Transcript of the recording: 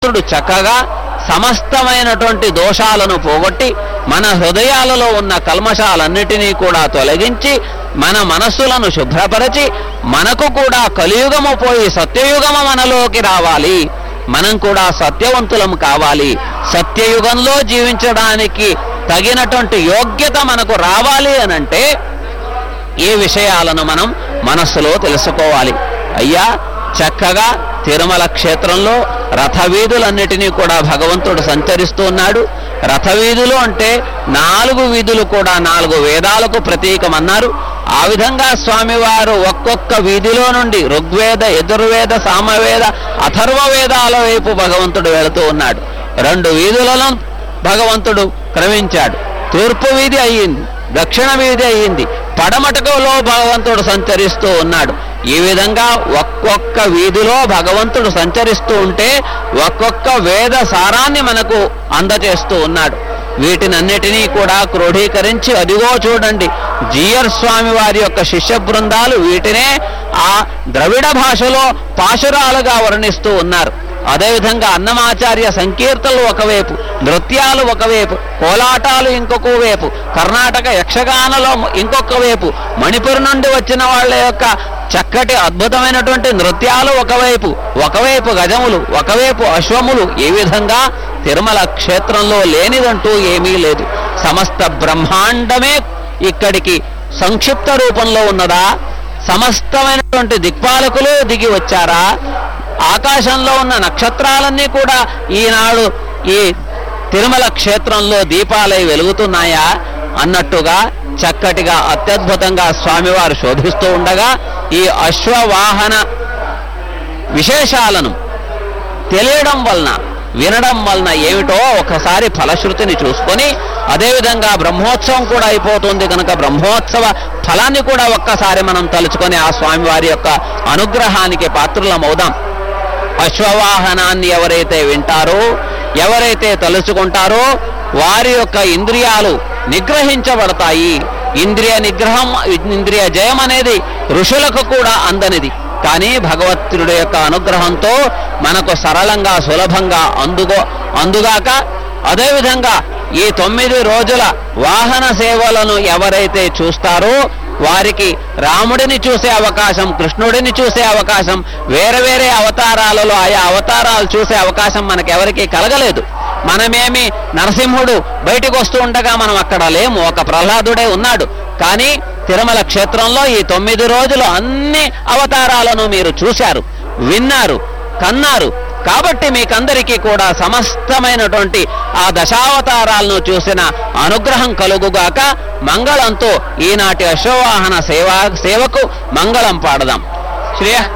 భగవంతుడు చక్కగా సమస్తమైనటువంటి దోషాలను పోగొట్టి మన హృదయాలలో ఉన్న కల్మషాలన్నిటినీ కూడా తొలగించి మన మనస్సులను శుభ్రపరచి మనకు కూడా కలియుగము పోయి సత్యయుగము మనలోకి రావాలి మనం కూడా సత్యవంతులం కావాలి సత్యయుగంలో జీవించడానికి తగినటువంటి యోగ్యత మనకు రావాలి అనంటే ఈ విషయాలను మనం మనస్సులో తెలుసుకోవాలి అయ్యా చక్కగా తిరుమల క్షేత్రంలో రథవీధులన్నిటినీ కూడా భగవంతుడు సంచరిస్తూ ఉన్నాడు రథవీధులు అంటే నాలుగు వీధులు కూడా నాలుగు వేదాలకు ప్రతీకమన్నారు ఆ విధంగా స్వామివారు ఒక్కొక్క వీధిలో నుండి ఋగ్వేద యజుర్వేద సామవేద అథర్వ వేదాల వైపు భగవంతుడు వెళుతూ ఉన్నాడు రెండు వీధులను భగవంతుడు క్రమించాడు తూర్పు వీధి అయ్యింది దక్షిణ వీధి అయ్యింది పడమటకులో భగవంతుడు సంచరిస్తూ ఉన్నాడు ఈ విధంగా ఒక్కొక్క వీధిలో భగవంతుడు సంచరిస్తూ ఉంటే ఒక్కొక్క వేద సారాన్ని మనకు అందచేస్తూ ఉన్నాడు వీటినన్నిటినీ కూడా క్రోఢీకరించి అదిగో చూడండి జీయర్ స్వామి వారి యొక్క శిష్య బృందాలు వీటినే ఆ ద్రవిడ భాషలో పాశురాలుగా వర్ణిస్తూ ఉన్నారు అదేవిధంగా అన్నమాచార్య సంకీర్తనలు ఒకవైపు నృత్యాలు ఒకవైపు కోలాటాలు ఇంకొక వైపు కర్ణాటక యక్షగానలో ఇంకొక వైపు మణిపూర్ నుండి వచ్చిన వాళ్ళ యొక్క చక్కటి అద్భుతమైనటువంటి నృత్యాలు ఒకవైపు ఒకవైపు గజములు ఒకవైపు అశ్వములు ఈ విధంగా తిరుమల క్షేత్రంలో లేనిదంటూ ఏమీ లేదు సమస్త బ్రహ్మాండమే ఇక్కడికి సంక్షిప్త రూపంలో ఉన్నదా సమస్తమైనటువంటి దిక్పాలకులు దిగి వచ్చారా ఆకాశంలో ఉన్న నక్షత్రాలన్నీ కూడా ఈనాడు ఈ తిరుమల క్షేత్రంలో దీపాలై వెలుగుతున్నాయా అన్నట్టుగా చక్కటిగా అత్యద్భుతంగా స్వామివారు శోభిస్తూ ఉండగా ఈ అశ్వవాహన విశేషాలను తెలియడం వలన వినడం వలన ఏమిటో ఒకసారి ఫలశ్రుతిని చూసుకొని అదేవిధంగా బ్రహ్మోత్సవం కూడా అయిపోతుంది కనుక బ్రహ్మోత్సవ ఫలాన్ని కూడా ఒక్కసారి మనం తలుచుకొని ఆ స్వామివారి యొక్క అనుగ్రహానికి పాత్రులమవుదాం అశ్వవాహనాన్ని ఎవరైతే వింటారో ఎవరైతే తలుచుకుంటారో వారి యొక్క ఇంద్రియాలు నిగ్రహించబడతాయి ఇంద్రియ నిగ్రహం ఇంద్రియ జయం అనేది ఋషులకు కూడా అందనిది కానీ భగవత్తుడి యొక్క అనుగ్రహంతో మనకు సరళంగా సులభంగా అందుగో అందుగాక అదేవిధంగా ఈ తొమ్మిది రోజుల వాహన సేవలను ఎవరైతే చూస్తారో వారికి రాముడిని చూసే అవకాశం కృష్ణుడిని చూసే అవకాశం వేరే వేరే అవతారాలలో ఆయా అవతారాలు చూసే అవకాశం మనకెవరికి కలగలేదు మనమేమి నరసింహుడు బయటకు వస్తూ ఉండగా మనం అక్కడ లేము ఒక ప్రహ్లాదుడే ఉన్నాడు కానీ తిరుమల క్షేత్రంలో ఈ తొమ్మిది రోజులు అన్ని అవతారాలను మీరు చూశారు విన్నారు కన్నారు కాబట్టి మీకందరికీ కూడా సమస్తమైనటువంటి ఆ దశావతారాలను చూసిన అనుగ్రహం కలుగుగాక మంగళంతో ఈనాటి అశ్వవాహన సేవ సేవకు మంగళం పాడదాం శ్రేయ